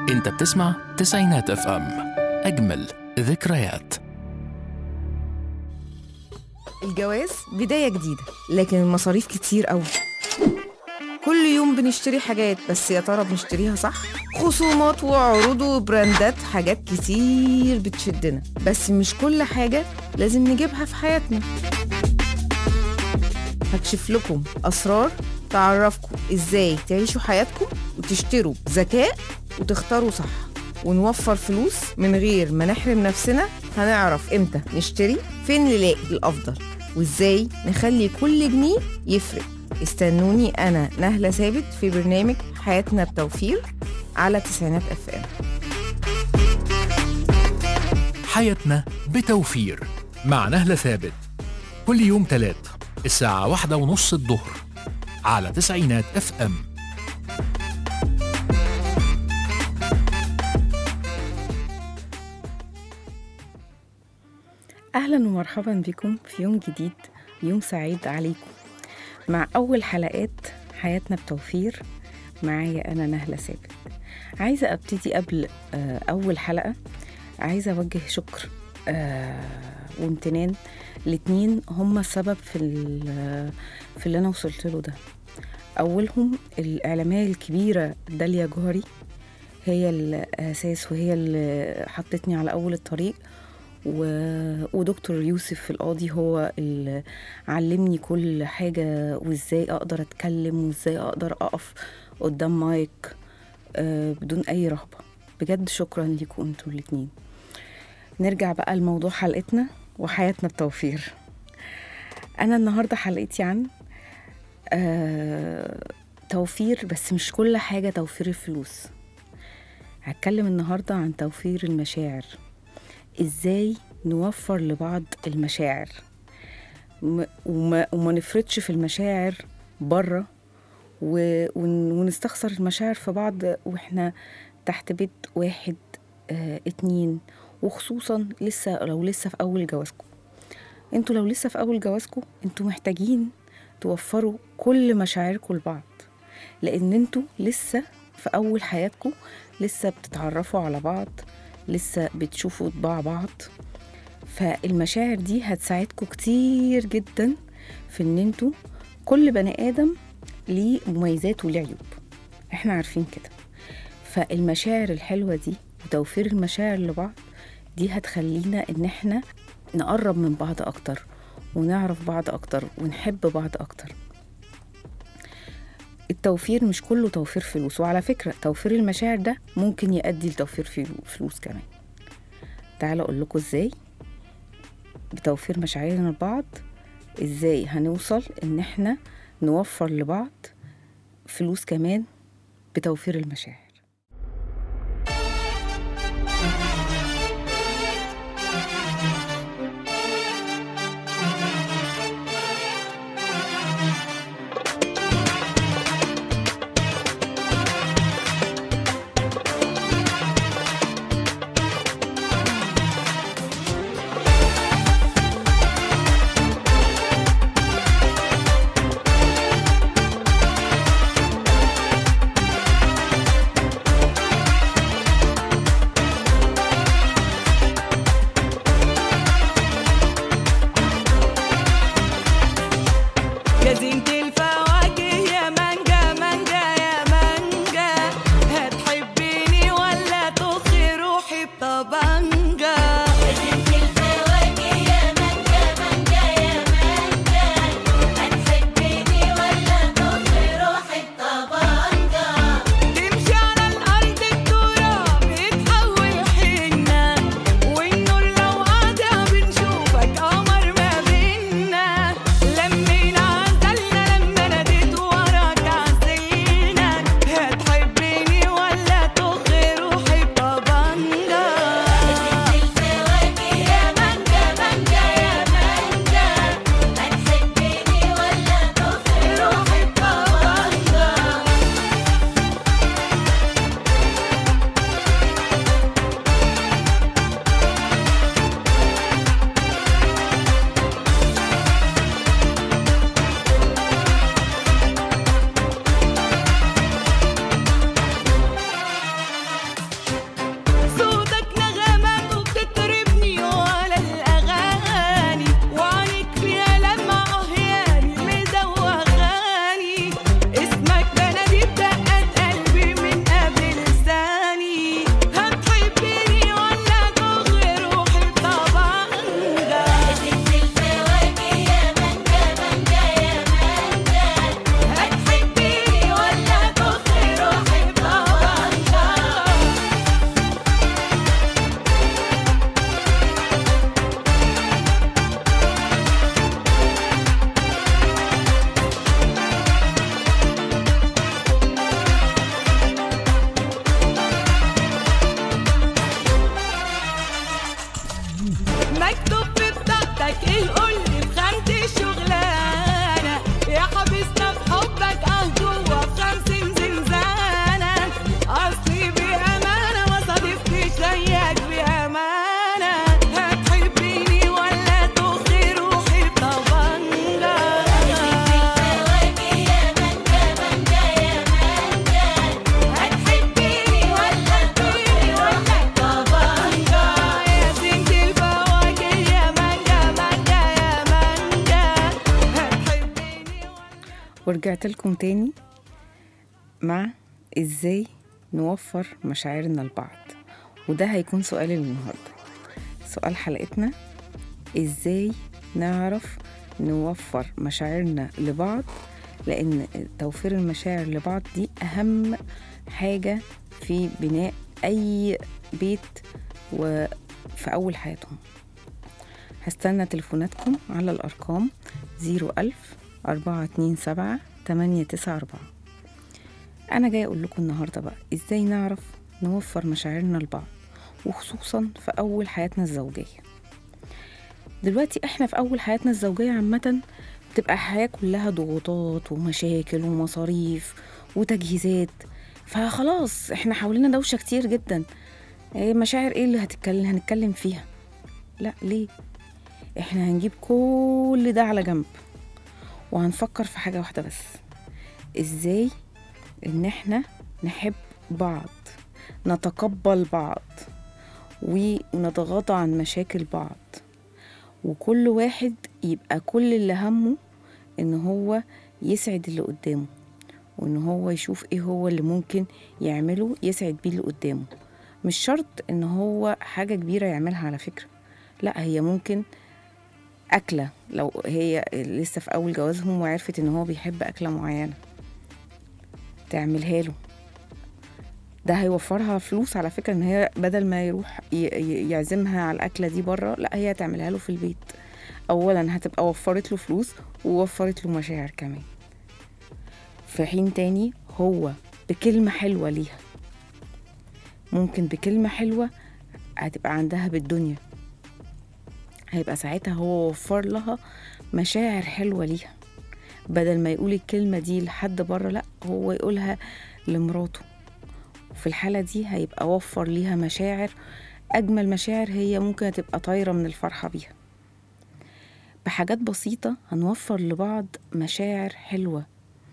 انت بتسمع تسعينات اف ام اجمل ذكريات الجواز بداية جديدة لكن المصاريف كتير قوي كل يوم بنشتري حاجات بس يا ترى بنشتريها صح؟ خصومات وعروض وبراندات حاجات كتير بتشدنا بس مش كل حاجة لازم نجيبها في حياتنا هكشف لكم أسرار تعرفكم إزاي تعيشوا حياتكم وتشتروا بذكاء وتختاروا صح ونوفر فلوس من غير ما نحرم نفسنا هنعرف امتى نشتري فين نلاقي الأفضل وإزاي نخلي كل جنيه يفرق استنوني أنا نهلة ثابت في برنامج حياتنا بتوفير على تسعينات اف ام حياتنا بتوفير مع نهلة ثابت كل يوم تلات الساعة واحدة ونص الظهر على تسعينات اف ام أهلا ومرحبا بكم في يوم جديد يوم سعيد عليكم مع أول حلقات حياتنا بتوفير معايا أنا نهلة ثابت عايزة أبتدي قبل آه، أول حلقة عايزة أوجه شكر آه، وامتنان الاتنين هما السبب في ال- في اللي أنا وصلت له ده أولهم الإعلامية الكبيرة داليا جوهري هي الأساس وهي اللي حطتني على أول الطريق و... ودكتور يوسف القاضي هو اللي علمني كل حاجة وازاي اقدر اتكلم وازاي اقدر اقف قدام مايك آه، بدون اي رهبة بجد شكرا ليكم انتوا الاتنين نرجع بقى لموضوع حلقتنا وحياتنا بتوفير انا النهاردة حلقتي عن آه، توفير بس مش كل حاجة توفير الفلوس هتكلم النهاردة عن توفير المشاعر ازاي نوفر لبعض المشاعر م- وما, وما نفرطش في المشاعر بره و- ون- ونستخسر المشاعر في بعض واحنا تحت بيت واحد آه اتنين وخصوصا لسه لو لسه في اول جوازكم انتوا لو لسه في اول جوازكم انتوا محتاجين توفروا كل مشاعركم لبعض لان انتوا لسه في اول حياتكم لسه بتتعرفوا على بعض لسه بتشوفوا طباع بعض فالمشاعر دي هتساعدكم كتير جدا في ان انتوا كل بني ادم ليه مميزات وليه عيوب احنا عارفين كده فالمشاعر الحلوه دي وتوفير المشاعر لبعض دي هتخلينا ان احنا نقرب من بعض اكتر ونعرف بعض اكتر ونحب بعض اكتر التوفير مش كله توفير فلوس وعلى فكرة توفير المشاعر ده ممكن يؤدي لتوفير فلو- فلوس كمان تعالوا أقول لكم إزاي بتوفير مشاعرنا لبعض إزاي هنوصل إن إحنا نوفر لبعض فلوس كمان بتوفير المشاعر ورجعت لكم تاني مع ازاي نوفر مشاعرنا لبعض وده هيكون سؤال النهارده سؤال حلقتنا ازاي نعرف نوفر مشاعرنا لبعض لان توفير المشاعر لبعض دي اهم حاجه في بناء اي بيت وفي اول حياتهم هستنى تليفوناتكم على الارقام 01000 427 894 انا جاي اقول لكم النهارده بقى ازاي نعرف نوفر مشاعرنا لبعض وخصوصا في اول حياتنا الزوجيه دلوقتي احنا في اول حياتنا الزوجيه عامه بتبقى حياه كلها ضغوطات ومشاكل ومصاريف وتجهيزات فخلاص احنا حوالينا دوشه كتير جدا ايه مشاعر ايه اللي هتتكلم هنتكلم فيها لا ليه احنا هنجيب كل ده على جنب وهنفكر في حاجه واحده بس ازاي ان احنا نحب بعض نتقبل بعض ونتغاضى عن مشاكل بعض وكل واحد يبقى كل اللي همه ان هو يسعد اللي قدامه وان هو يشوف ايه هو اللي ممكن يعمله يسعد بيه اللي قدامه مش شرط ان هو حاجة كبيرة يعملها على فكرة لا هي ممكن أكلة لو هي لسه في أول جوازهم وعرفت إن هو بيحب أكلة معينة تعملها له ده هيوفرها فلوس على فكرة إن هي بدل ما يروح ي- ي- يعزمها على الأكلة دي بره لا هي هتعملها له في البيت أولا هتبقى وفرت له فلوس ووفرت له مشاعر كمان في حين تاني هو بكلمة حلوة ليها ممكن بكلمة حلوة هتبقى عندها بالدنيا هيبقى ساعتها هو وفر لها مشاعر حلوة ليها بدل ما يقول الكلمة دي لحد بره لأ هو يقولها لمراته في الحالة دي هيبقى وفر ليها مشاعر أجمل مشاعر هي ممكن تبقى طايرة من الفرحة بيها بحاجات بسيطة هنوفر لبعض مشاعر حلوة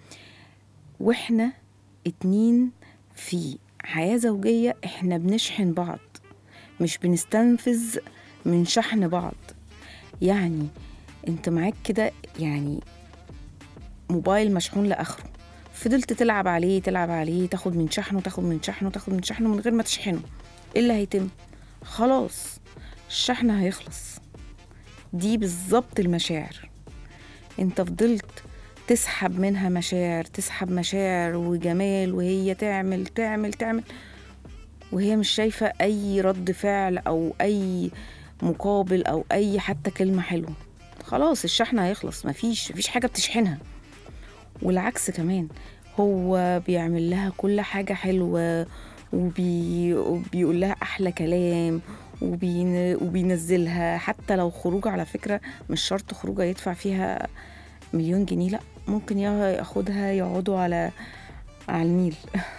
واحنا اتنين في حياة زوجية احنا بنشحن بعض مش بنستنفذ من شحن بعض يعني انت معاك كده يعني موبايل مشحون لاخره فضلت تلعب عليه تلعب عليه تاخد من شحنه تاخد من شحنه تاخد من شحنه من غير ما تشحنه ايه اللي هيتم خلاص الشحن هيخلص دي بالظبط المشاعر انت فضلت تسحب منها مشاعر تسحب مشاعر وجمال وهي تعمل تعمل تعمل وهي مش شايفة أي رد فعل أو أي مقابل أو أي حتى كلمة حلوة خلاص الشحن هيخلص مفيش مفيش حاجة بتشحنها والعكس كمان هو بيعمل لها كل حاجة حلوة وبي... وبيقول لها أحلى كلام وبين... وبينزلها حتى لو خروج على فكرة مش شرط خروجة يدفع فيها مليون جنيه لا ممكن ياخدها يقعدوا على على النيل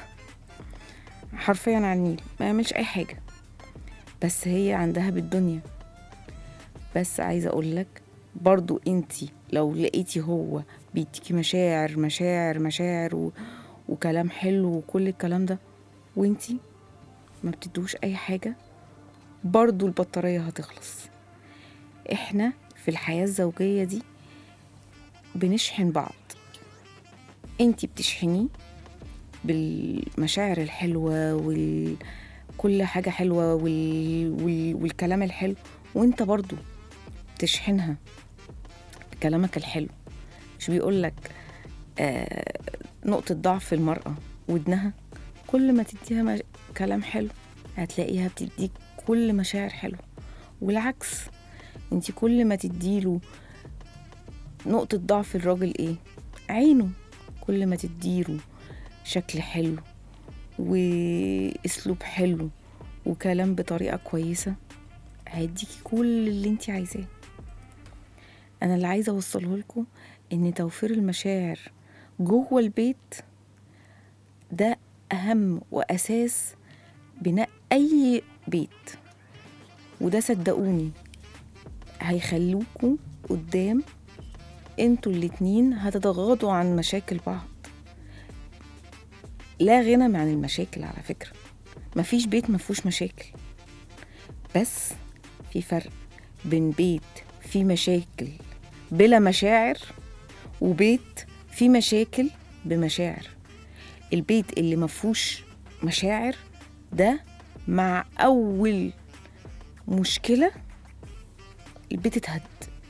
حرفيا على النيل ما يعملش اي حاجه بس هي عندها بالدنيا بس عايزه اقول لك برضو انتي لو لقيتي هو بيديكي مشاعر مشاعر مشاعر و... وكلام حلو وكل الكلام ده وانتي ما بتدوش اي حاجه برضو البطاريه هتخلص احنا في الحياه الزوجيه دي بنشحن بعض انتي بتشحنيه بالمشاعر الحلوة وكل حاجة حلوة وال... وال... والكلام الحلو وانت برضو تشحنها بكلامك الحلو مش بيقولك آه نقطة ضعف المرأة ودنها كل ما تديها مش... كلام حلو هتلاقيها بتديك كل مشاعر حلوة والعكس انت كل ما تديله نقطة ضعف الراجل ايه عينه كل ما تديله شكل حلو واسلوب حلو وكلام بطريقة كويسة هيديكي كل اللي انت عايزاه انا اللي عايزة اوصله لكم ان توفير المشاعر جوه البيت ده اهم واساس بناء اي بيت وده صدقوني هيخلوكوا قدام انتوا الاتنين هتتغاضوا عن مشاكل بعض لا غنى عن المشاكل على فكرة مفيش بيت مفهوش مشاكل بس في فرق بين بيت فيه مشاكل بلا مشاعر وبيت في مشاكل بمشاعر البيت اللي مفهوش مشاعر ده مع أول مشكلة البيت اتهد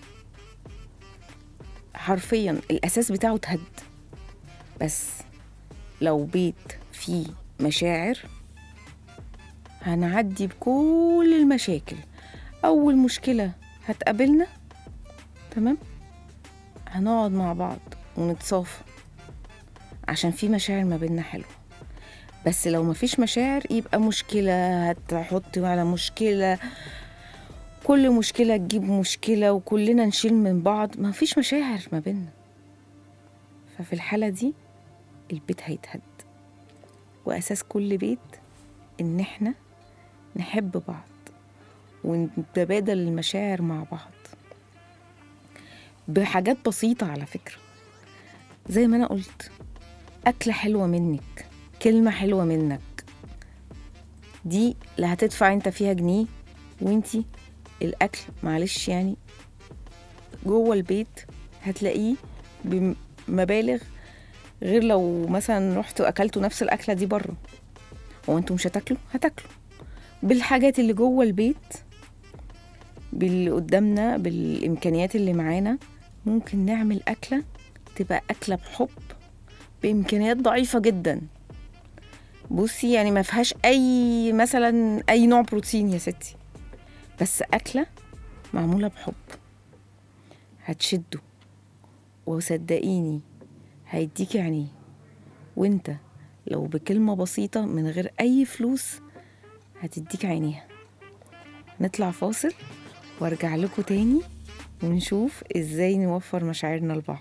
حرفيا الأساس بتاعه اتهد بس لو بيت فيه مشاعر هنعدي بكل المشاكل أول مشكلة هتقابلنا تمام هنقعد مع بعض ونتصافى عشان في مشاعر ما بيننا حلوة بس لو مفيش مشاعر يبقى مشكلة هتحط على مشكلة كل مشكلة تجيب مشكلة وكلنا نشيل من بعض مفيش مشاعر ما بيننا ففي الحالة دي البيت هيتهد وأساس كل بيت إن إحنا نحب بعض ونتبادل المشاعر مع بعض بحاجات بسيطة على فكرة زي ما أنا قلت أكلة حلوة منك كلمة حلوة منك دي لا هتدفع انت فيها جنيه وانتي الأكل معلش يعني جوه البيت هتلاقيه بمبالغ غير لو مثلا رحتوا أكلتوا نفس الأكلة دي بره هو انتوا مش هتاكلوا هتاكلوا بالحاجات اللي جوه البيت باللي قدامنا بالإمكانيات اللي معانا ممكن نعمل أكلة تبقى أكلة بحب بإمكانيات ضعيفة جدا بصي يعني ما فيهاش أي مثلا أي نوع بروتين يا ستي بس أكلة معمولة بحب هتشده وصدقيني هيديكي عينيه وانت لو بكلمة بسيطة من غير أي فلوس هتديك عينيها نطلع فاصل وارجع لكم تاني ونشوف ازاي نوفر مشاعرنا لبعض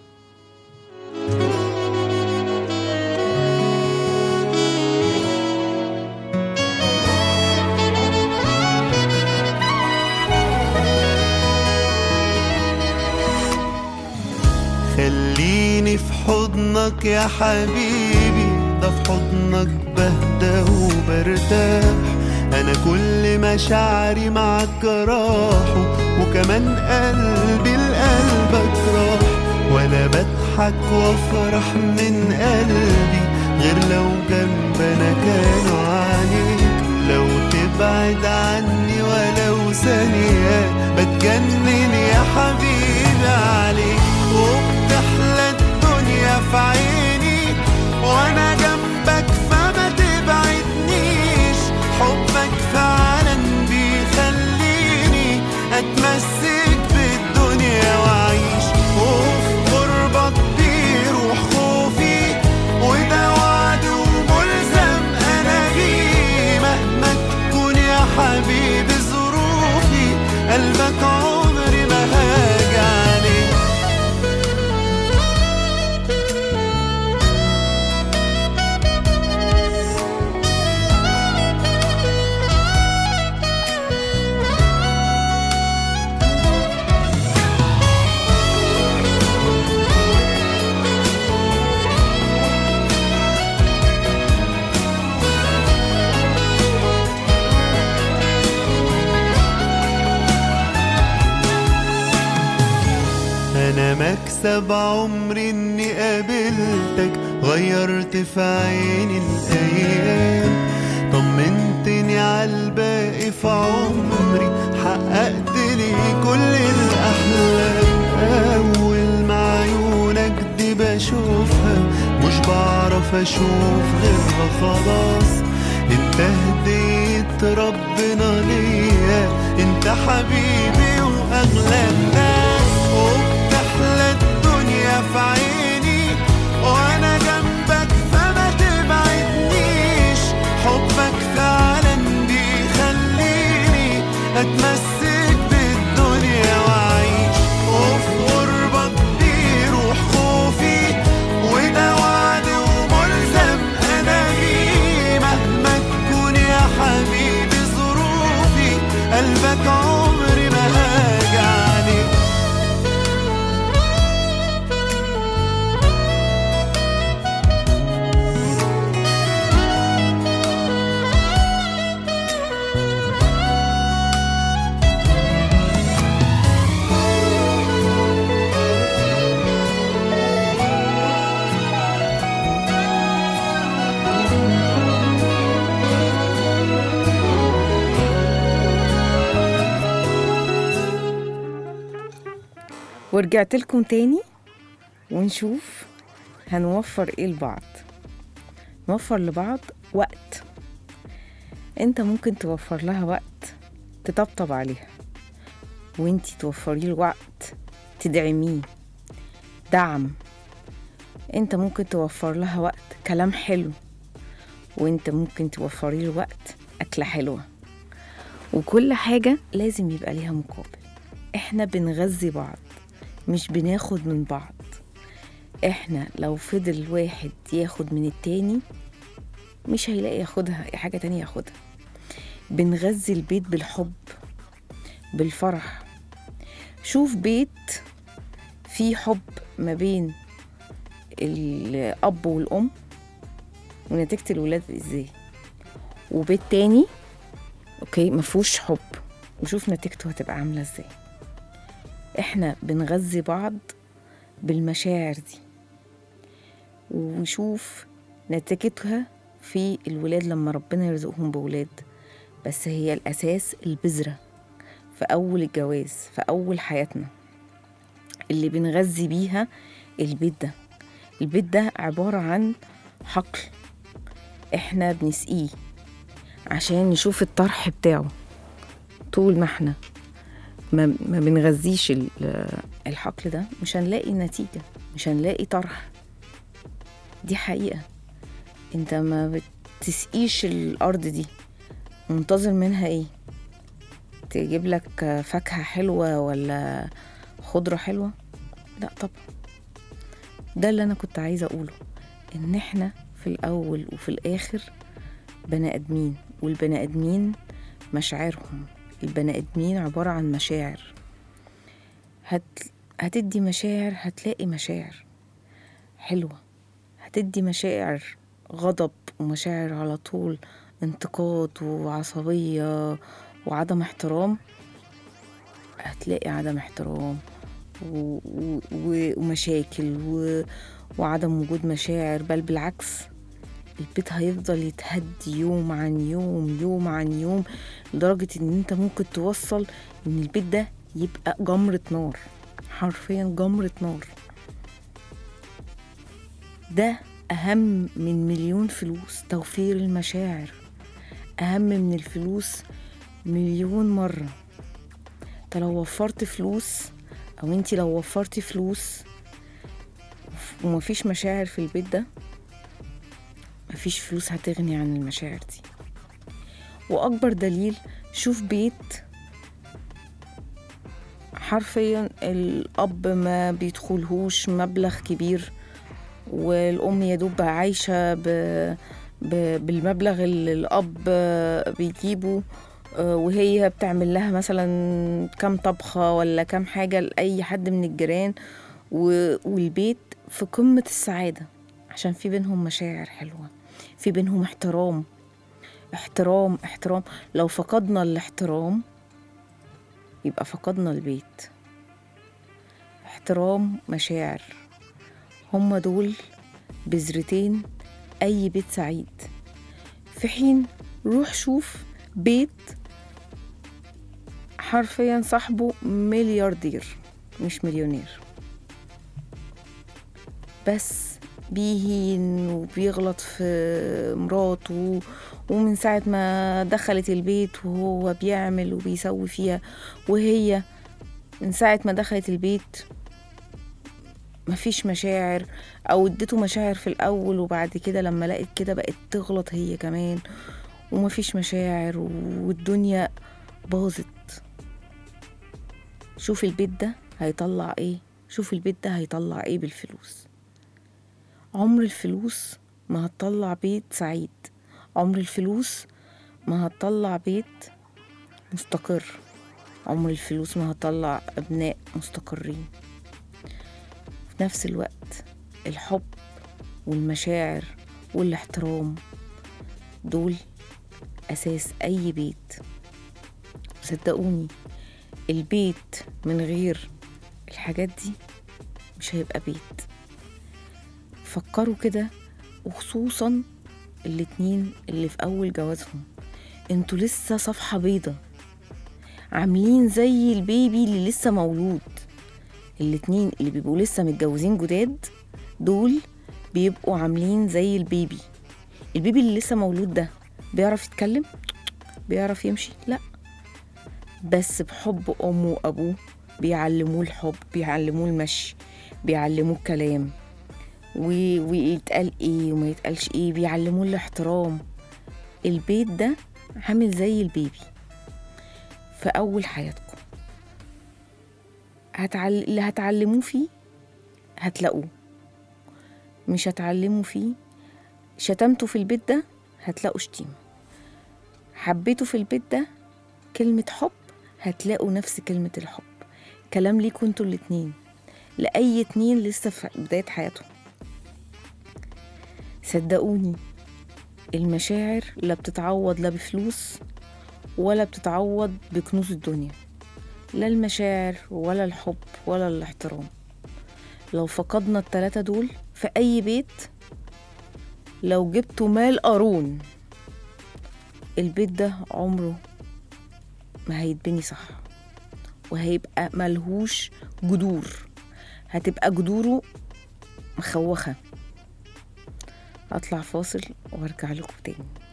خليني في حضنك يا حبيبي ده في حضنك بهدى وبرتاح انا كل مشاعري معاك راحوا وكمان قلبي لقلبك راح وانا بضحك وافرح من قلبي غير لو جنبنا كانوا عليك لو تبعد عني ولو ثانية بتجنن يا حبيبي عليك وبتحلى الدنيا في عيني وانا جنبك فما تبعدنيش حبك فعلا بيخليني اتمسك بالدنيا واعيش وفي قربك بيروح خوفي وده وعد وملزم انا بيه مهما تكون يا حبيبي ظروفي قلبك عمري ما هاجي عليه انا مكسب عمري اني قابلتك غيرت في عيني الايام طمنتني عالباقي في عمري حققت لي كل الاحلام اول ما عيونك دي بشوفها مش بعرف اشوف غيرها خلاص انت هديت ربنا ليا انت حبيبي واغلى الناس وبتحلى الدنيا في عيني وانا جنبك فما تبعدنيش حبك فعلا بيخليني اتمسك بالدنيا واعيش وفي قربك بيروح خوفي وده وعد وملزم انا بيه مهما تكون يا حبيبي ظروفي قلبك عمري ما هاجي عليه ورجعت لكم تاني ونشوف هنوفر ايه لبعض نوفر لبعض وقت انت ممكن توفر لها وقت تطبطب عليها وانتي توفري له وقت تدعميه دعم انت ممكن توفر لها وقت كلام حلو وانت ممكن توفري له وقت أكلة حلوة وكل حاجة لازم يبقى ليها مقابل احنا بنغذي بعض مش بناخد من بعض احنا لو فضل واحد ياخد من التاني مش هيلاقي ياخدها حاجة تانية ياخدها بنغذي البيت بالحب بالفرح شوف بيت فيه حب ما بين الأب والأم ونتيجة الولاد ازاي وبيت تاني اوكي مفهوش حب وشوف نتيجته هتبقى عاملة ازاي احنا بنغذي بعض بالمشاعر دي ونشوف نتيجتها في الولاد لما ربنا يرزقهم بولاد بس هي الأساس البذرة في أول الجواز في أول حياتنا اللي بنغذي بيها البيت ده البيت ده عبارة عن حقل احنا بنسقيه عشان نشوف الطرح بتاعه طول ما احنا ما, ما بنغذيش ال- الحقل ده مش هنلاقي نتيجة مش هنلاقي طرح دي حقيقة انت ما بتسقيش الأرض دي منتظر منها ايه تجيب لك فاكهة حلوة ولا خضرة حلوة لا طبعا ده اللي أنا كنت عايزة أقوله إن إحنا في الأول وفي الآخر بني آدمين والبني آدمين مشاعرهم البني آدمين عبارة عن مشاعر هت... هتدي مشاعر هتلاقي مشاعر حلوة هتدي مشاعر غضب ومشاعر على طول انتقاد وعصبية وعدم احترام هتلاقي عدم احترام و... و... و- ومشاكل و... وعدم وجود مشاعر بل بالعكس البيت هيفضل يتهدي يوم عن يوم يوم عن يوم لدرجة ان انت ممكن توصل ان البيت ده يبقى جمرة نار حرفيا جمرة نار ده أهم من مليون فلوس توفير المشاعر أهم من الفلوس مليون مرة انت لو وفرت فلوس أو انتي لو وفرتي فلوس ومفيش مشاعر في البيت ده مفيش فلوس هتغني عن المشاعر دي وأكبر دليل شوف بيت حرفيا الأب ما بيدخلهوش مبلغ كبير والأم يا دوب عايشة ب... ب... بالمبلغ اللي الأب بيجيبه آه، وهي بتعمل لها مثلا كام طبخة ولا كام حاجة لأي حد من الجيران و... والبيت في قمة السعادة عشان في بينهم مشاعر حلوة في بينهم احترام احترام احترام لو فقدنا الاحترام يبقى فقدنا البيت احترام مشاعر هما دول بذرتين أي بيت سعيد في حين روح شوف بيت حرفيا صاحبه ملياردير مش مليونير بس بيهين وبيغلط في مراته ومن ساعة ما دخلت البيت وهو بيعمل وبيسوي فيها وهي من ساعة ما دخلت البيت مفيش مشاعر او اديته مشاعر في الاول وبعد كده لما لقيت كده بقت تغلط هي كمان ومفيش مشاعر والدنيا باظت شوف البيت ده هيطلع ايه شوف البيت ده هيطلع ايه بالفلوس عمر الفلوس ما هتطلع بيت سعيد عمر الفلوس ما هتطلع بيت مستقر عمر الفلوس ما هتطلع ابناء مستقرين في نفس الوقت الحب والمشاعر والاحترام دول أساس أي بيت صدقوني البيت من غير الحاجات دي مش هيبقى بيت فكروا كده وخصوصا الاتنين اللي في أول جوازهم انتوا لسه صفحة بيضة عاملين زي البيبي اللي لسه مولود الاتنين اللي بيبقوا لسه متجوزين جداد دول بيبقوا عاملين زي البيبي البيبي اللي لسه مولود ده بيعرف يتكلم بيعرف يمشي لا بس بحب امه وابوه بيعلموه الحب بيعلموه المشي بيعلموه الكلام و- ويتقال ايه وما يتقالش ايه بيعلموه الاحترام البيت ده عامل زي البيبي في اول حياتكم هتعل... اللي هتعلموه فيه هتلاقوه مش هتعلموا فيه شتمتوا في البيت ده هتلاقوا شتيمة حبيتوا في البيت ده كلمة حب هتلاقوا نفس كلمة الحب كلام ليكوا انتوا الاتنين لأي اتنين لسه في بداية حياتهم صدقوني المشاعر لا بتتعوض لا بفلوس ولا بتتعوض بكنوز الدنيا لا المشاعر ولا الحب ولا الاحترام لو فقدنا التلاتة دول في أي بيت لو جبتوا مال قارون البيت ده عمره ما هيتبني صح وهيبقى ملهوش جذور هتبقى جذوره مخوخة أطلع فاصل وارجع لكم تاني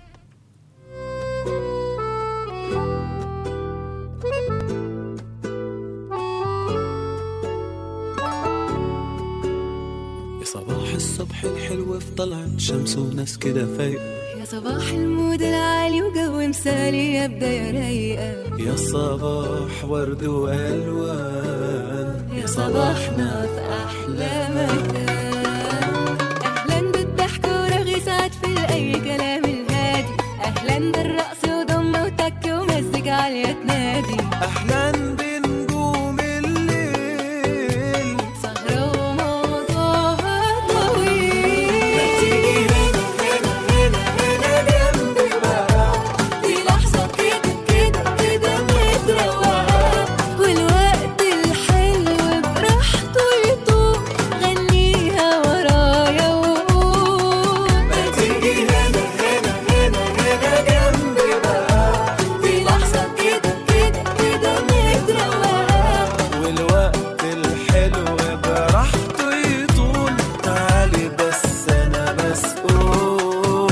يا صباح الصبح الحلو في طلعت شمس وناس كده فايقة يا صباح المود العالي وجو مثالي يا بداية رايقة يا صباح ورد وألوان يا صباحنا في أحلى مكان أهلا بالضحك ورغي سعد في أي كلام الهادي أهلا بالرقص وضمة وتك ومزج عالية تنادي أحلى بنجوم الليل سهرة وموضوعها طويل تيجي هنا هنا هنا هنا جنبي بقى دي لحظة كده كده كده متروقة والوقت الحلو براحته يطوق غنيها ورايا وقول ما تيجي هنا هنا هنا هنا جنبي بقى دي لحظة كده كده كده متروقة والوقت الحلو براحته يطول تعالي بس أنا مسؤول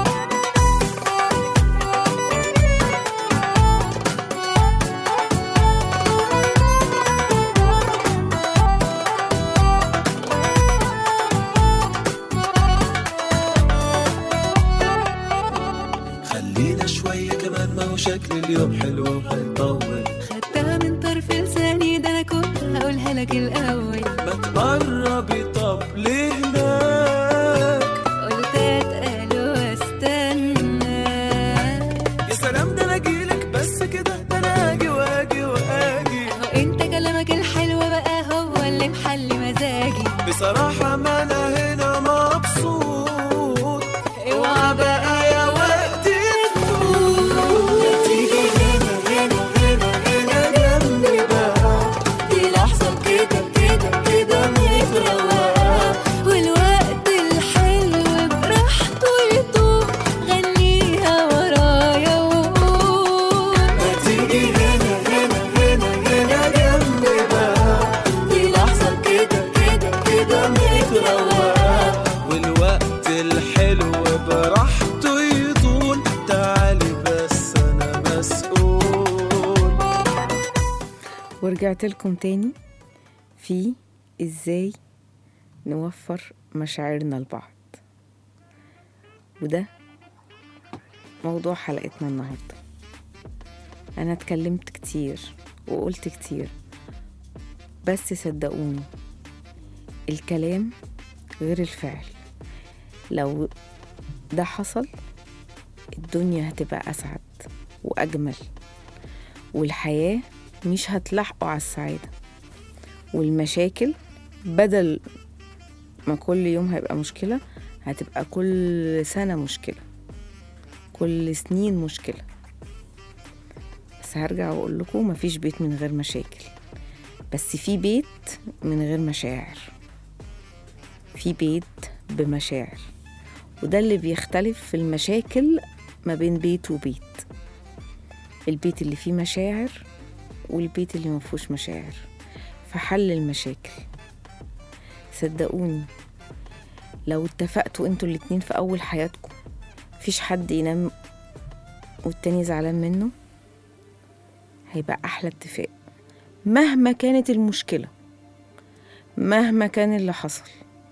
خلينا شوية كمان ما هو شكل اليوم حلو وهيطول خدتها من طرف لساني ده أنا كنت هقولها لك الأول ما تقربي طب لهناك قلت أتقل واستنى يا سلام ده انا اجيلك بس كده ده انا اجي واجي واجي أهو أنت كلامك الحلو بقى هو اللي محلي مزاجي بصراحة ما انا هنا مبسوط اوعى بقى يا وقت تفوت تيجي هنا هنا هنا هنا جنبي بقى دي لحظة كده كده كده متروقة والوقت الحلو براحته يطوق غنيها ورايا وقول ما تيجي هنا هنا هنا هنا جنبي بقى دي لحظة كده كده كده متروقة والوقت الحلو براحته يطول تعالي بس انا مسؤول ورجعت لكم تاني في ازاي نوفر مشاعرنا لبعض وده موضوع حلقتنا النهاردة أنا اتكلمت كتير وقلت كتير بس صدقوني الكلام غير الفعل لو ده حصل الدنيا هتبقى أسعد وأجمل والحياة مش هتلاحقوا على السعادة والمشاكل بدل ما كل يوم هيبقى مشكلة هتبقى كل سنة مشكلة كل سنين مشكلة بس هرجع واقول لكم مفيش بيت من غير مشاكل بس في بيت من غير مشاعر في بيت بمشاعر وده اللي بيختلف في المشاكل ما بين بيت وبيت البيت اللي فيه مشاعر والبيت اللي ما فيهوش مشاعر في حل المشاكل صدقوني لو اتفقتوا انتوا الاتنين في اول حياتكم مفيش حد ينام والتاني زعلان منه هيبقى احلى اتفاق مهما كانت المشكله مهما كان اللي حصل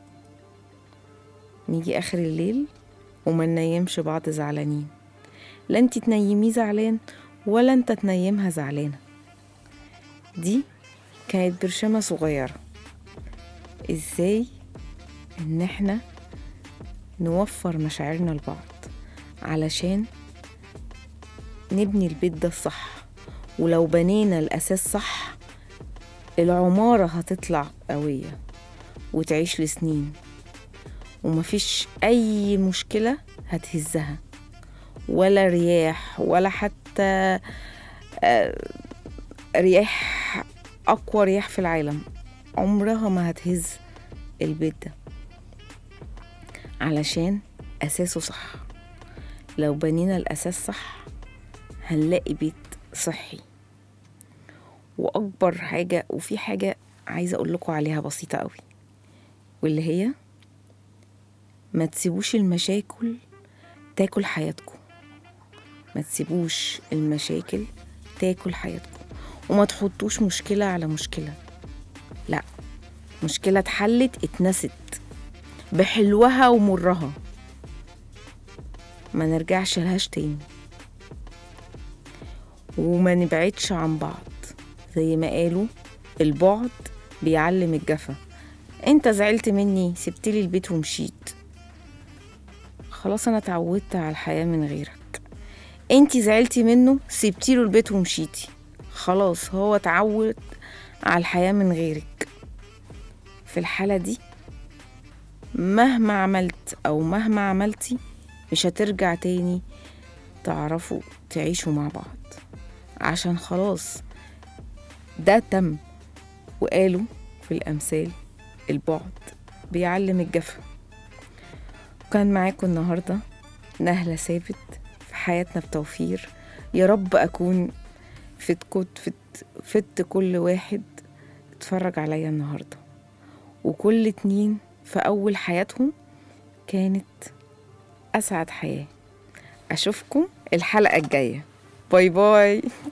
نيجي اخر الليل وما ننيمش بعض زعلانين لا انت تنيميه زعلان ولا انت تنيمها زعلانه دي كانت برشامه صغيره ازاي ان احنا نوفر مشاعرنا لبعض علشان نبني البيت ده الصح ولو بنينا الاساس صح العماره هتطلع قويه وتعيش لسنين ومفيش اي مشكله هتهزها ولا رياح ولا حتى آه، رياح اقوى رياح في العالم عمرها ما هتهز البيت ده علشان اساسه صح لو بنينا الاساس صح هنلاقي بيت صحي واكبر حاجه وفي حاجه عايزه اقول لكم عليها بسيطه قوي واللي هي ما تسيبوش المشاكل تاكل حياتكم ما تسيبوش المشاكل تاكل حياتكم وما تحطوش مشكله على مشكله لا مشكله اتحلت اتنست بحلوها ومرها ما نرجعش لهاش تاني وما نبعدش عن بعض زي ما قالوا البعد بيعلم الجفا انت زعلت مني سبتلي البيت ومشيت خلاص انا اتعودت على الحياة من غيرك انتي زعلتي منه سبتيله البيت ومشيتي خلاص هو اتعود على الحياة من غيرك في الحالة دي مهما عملت او مهما عملتي مش هترجع تاني تعرفوا تعيشوا مع بعض عشان خلاص ده تم وقالوا في الأمثال البعد بيعلم الجفا وكان معاكم النهاردة نهلة ثابت في حياتنا بتوفير يا رب أكون فدكم فت فدت كل واحد اتفرج عليا النهاردة وكل اتنين في أول حياتهم كانت أسعد حياة أشوفكم الحلقة الجاية باي باي